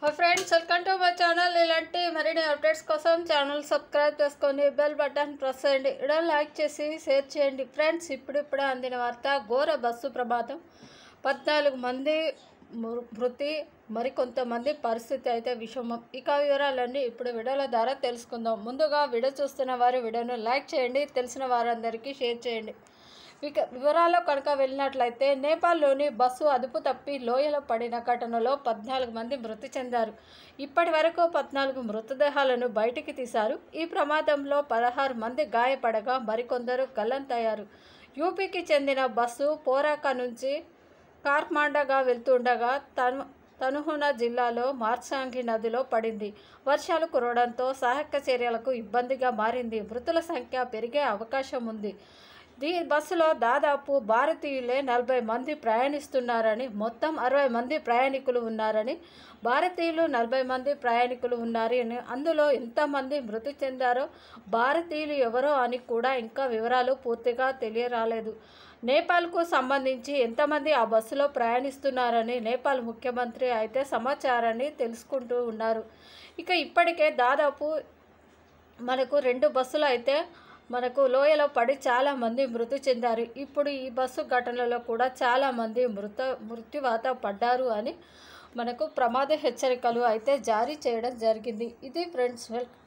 మా friends welcome to my channel ఇలాంటి మరిన్ని అప్డేట్స్ కోసం ఛానల్ సబ్స్క్రైబ్ చేసుకొని బెల్ బటన్ ప్రెస్ చేయండి ఇలా లైక్ చేసి షేర్ చేయండి ఫ్రెండ్స్ ఇప్పుడిప్పుడే అందిన వార్త ఘోర బస్సు ప్రమాదం పద్నాలుగు మంది మృ- మృతి మరికొంతమంది పరిస్థితి అయితే విషమం ఇక వివరాలన్నీ ఇప్పుడు వీడియోల ద్వారా తెలుసుకుందాం ముందుగా వీడియో చూస్తున్న వారు వీడియోను లైక్ చేయండి తెలిసిన వారందరికీ షేర్ చేయండి ఇక వివరాల్లో కనుక వెళ్ళినట్లయితే నేపాల్లోని బస్సు అదుపు తప్పి లోయలో పడిన ఘటనలో పద్నాలుగు మంది మృతి చెందారు ఇప్పటి వరకు పద్నాలుగు మృతదేహాలను బయటికి తీశారు ఈ ప్రమాదంలో పదహారు మంది గాయపడగా మరికొందరు గల్లంతయ్యారు యూపీకి చెందిన బస్సు పోరాక నుంచి కార్మాండగా వెళ్తుండగా తను తనుహున జిల్లాలో మార్సాంగి నదిలో పడింది వర్షాలు కురవడంతో సహాయక చర్యలకు ఇబ్బందిగా మారింది మృతుల సంఖ్య పెరిగే అవకాశం ఉంది దీ బస్సులో దాదాపు భారతీయులే నలభై మంది ప్రయాణిస్తున్నారని మొత్తం అరవై మంది ప్రయాణికులు ఉన్నారని భారతీయులు నలభై మంది ప్రయాణికులు ఉన్నారని అందులో ఎంతమంది మృతి చెందారో భారతీయులు ఎవరో అని కూడా ఇంకా వివరాలు పూర్తిగా తెలియరాలేదు నేపాల్కు సంబంధించి ఎంతమంది ఆ బస్సులో ప్రయాణిస్తున్నారని నేపాల్ ముఖ్యమంత్రి అయితే సమాచారాన్ని తెలుసుకుంటూ ఉన్నారు ఇక ఇప్పటికే దాదాపు మనకు రెండు బస్సులు అయితే మనకు లోయలో పడి చాలామంది మృతి చెందారు ఇప్పుడు ఈ బస్సు ఘటనలో కూడా చాలామంది మృత మృత్యువాత పడ్డారు అని మనకు ప్రమాద హెచ్చరికలు అయితే జారీ చేయడం జరిగింది ఇది ఫ్రెండ్స్ వెల్